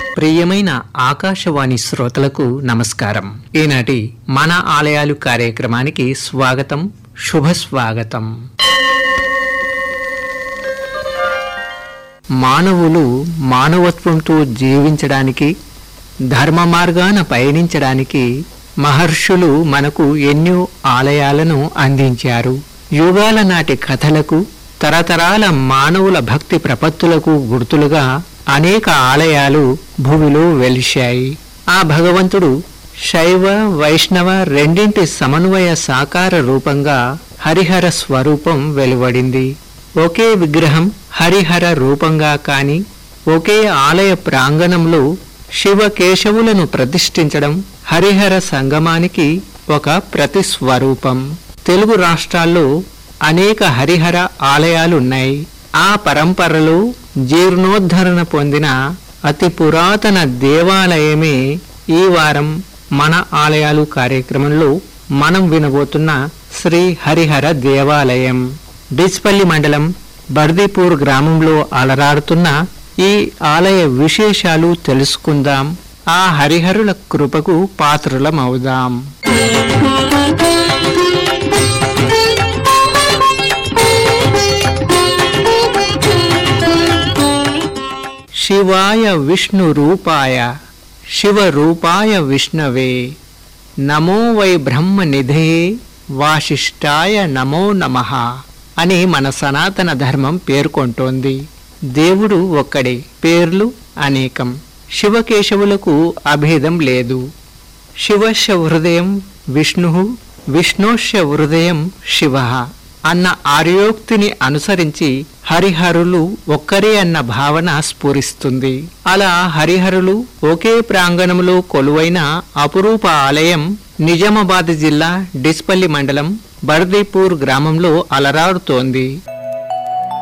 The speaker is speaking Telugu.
ప్రియమైన ఆకాశవాణి శ్రోతలకు నమస్కారం ఈనాటి మన ఆలయాలు కార్యక్రమానికి స్వాగతం శుభ స్వాగతం మానవులు మానవత్వంతో జీవించడానికి ధర్మ మార్గాన పయనించడానికి మహర్షులు మనకు ఎన్నో ఆలయాలను అందించారు యుగాల నాటి కథలకు తరతరాల మానవుల భక్తి ప్రపత్తులకు గుర్తులుగా అనేక ఆలయాలు భూమిలో వెలిశాయి ఆ భగవంతుడు శైవ వైష్ణవ రెండింటి సమన్వయ సాకార రూపంగా హరిహర స్వరూపం వెలువడింది ఒకే విగ్రహం హరిహర రూపంగా కాని ఒకే ఆలయ ప్రాంగణంలో శివ కేశవులను ప్రతిష్ఠించడం హరిహర సంగమానికి ఒక ప్రతిస్వరూపం తెలుగు రాష్ట్రాల్లో అనేక హరిహర ఆలయాలున్నాయి ఆ పరంపరలో జీర్ణోద్ధరణ పొందిన అతి పురాతన దేవాలయమే ఈ వారం మన ఆలయాలు కార్యక్రమంలో మనం వినబోతున్న శ్రీ హరిహర దేవాలయం డిచ్పల్లి మండలం బర్దీపూర్ గ్రామంలో అలరాడుతున్న ఈ ఆలయ విశేషాలు తెలుసుకుందాం ఆ హరిహరుల కృపకు పాత్రులమవుదాం శివాయ విష్ణు రూపాయ శివరూపాయ విష్ణవే నమో వై బ్రహ్మ నిధే వాసిష్టాయ నమో నమః అని మన సనాతన ధర్మం పేర్కొంటోంది దేవుడు ఒక్కడే పేర్లు అనేకం శివకేశవులకు అభేదం లేదు శివశ హృదయం విష్ణు విష్ణోశ హృదయం శివ అన్న ఆర్యోక్తిని అనుసరించి హరిహరులు ఒక్కరే అన్న భావన స్ఫురిస్తుంది అలా హరిహరులు ఒకే ప్రాంగణంలో కొలువైన అపురూప ఆలయం నిజామాబాద్ జిల్లా డిస్పల్లి మండలం బర్దీపూర్ గ్రామంలో అలరాడుతోంది